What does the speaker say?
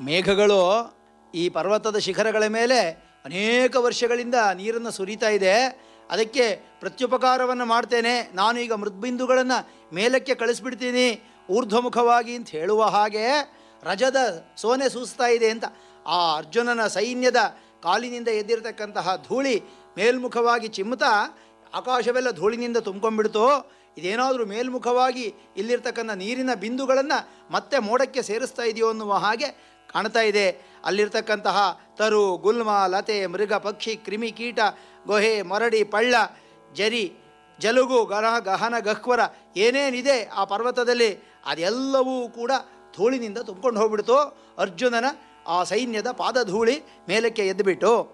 ಮೇಘಗಳು ಈ ಪರ್ವತದ ಶಿಖರಗಳ ಮೇಲೆ ಅನೇಕ ವರ್ಷಗಳಿಂದ ನೀರನ್ನು ಸುರಿತಾ ಇದೆ ಅದಕ್ಕೆ ಪ್ರತ್ಯುಪಕಾರವನ್ನು ಮಾಡ್ತೇನೆ ನಾನು ಈಗ ಮೃದ್ಬಿಂದುಗಳನ್ನು ಮೇಲಕ್ಕೆ ಕಳಿಸ್ಬಿಡ್ತೀನಿ ಊರ್ಧ್ವಮುಖವಾಗಿ ಅಂತ ಹೇಳುವ ಹಾಗೆ ರಜದ ಸೋನೆ ಸೂಸ್ತಾ ಇದೆ ಅಂತ ಆ ಅರ್ಜುನನ ಸೈನ್ಯದ ಕಾಲಿನಿಂದ ಎದ್ದಿರತಕ್ಕಂತಹ ಧೂಳಿ ಮೇಲ್ಮುಖವಾಗಿ ಚಿಮ್ಮುತ್ತಾ ಆಕಾಶವೆಲ್ಲ ಧೂಳಿನಿಂದ ತುಂಬ್ಕೊಂಡ್ಬಿಡ್ತು ಇದೇನಾದರೂ ಮೇಲ್ಮುಖವಾಗಿ ಇಲ್ಲಿರ್ತಕ್ಕಂಥ ನೀರಿನ ಬಿಂದುಗಳನ್ನು ಮತ್ತೆ ಮೋಡಕ್ಕೆ ಸೇರಿಸ್ತಾ ಇದೆಯೋ ಅನ್ನುವ ಹಾಗೆ ಕಾಣ್ತಾ ಇದೆ ಅಲ್ಲಿರ್ತಕ್ಕಂತಹ ತರು ಗುಲ್ಮ ಲತೆ ಮೃಗ ಪಕ್ಷಿ ಕ್ರಿಮಿ ಕೀಟ ಗೊಹೆ ಮರಡಿ ಪಳ್ಳ ಜರಿ ಜಲುಗು ಗರ ಗಹನ ಗಹ್ವರ ಏನೇನಿದೆ ಆ ಪರ್ವತದಲ್ಲಿ ಅದೆಲ್ಲವೂ ಕೂಡ ಧೂಳಿನಿಂದ ತುಂಬ್ಕೊಂಡು ಹೋಗ್ಬಿಡ್ತು ಅರ್ಜುನನ ಆ ಸೈನ್ಯದ ಪಾದಧೂಳಿ ಮೇಲಕ್ಕೆ ಎದ್ದುಬಿಟ್ಟು